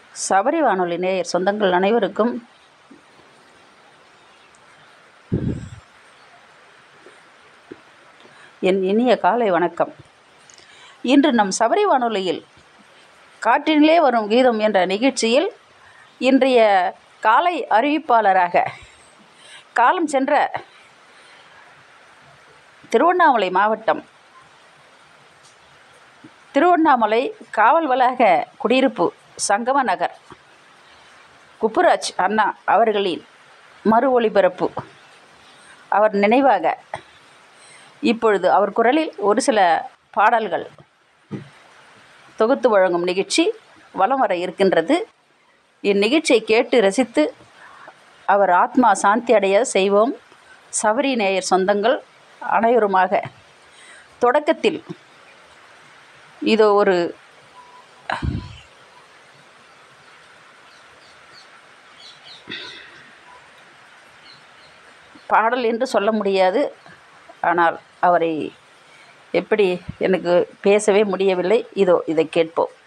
சபரி வானொலி நேயர் சொந்தங்கள் அனைவருக்கும் என் இனிய காலை வணக்கம் இன்று நம் சபரி வானொலியில் காற்றினிலே வரும் கீதம் என்ற நிகழ்ச்சியில் இன்றைய காலை அறிவிப்பாளராக காலம் சென்ற திருவண்ணாமலை மாவட்டம் திருவண்ணாமலை காவல் வளாக குடியிருப்பு சங்கம நகர் குப்புராஜ் அண்ணா அவர்களின் மறு ஒளிபரப்பு அவர் நினைவாக இப்பொழுது அவர் குரலில் ஒரு சில பாடல்கள் தொகுத்து வழங்கும் நிகழ்ச்சி வலம் வர இருக்கின்றது இந்நிகழ்ச்சியை கேட்டு ரசித்து அவர் ஆத்மா சாந்தி அடைய செய்வோம் சபரி நேயர் சொந்தங்கள் அனைவருமாக தொடக்கத்தில் இதோ ஒரு பாடல் என்று சொல்ல முடியாது ஆனால் அவரை எப்படி எனக்கு பேசவே முடியவில்லை இதோ இதை கேட்போம்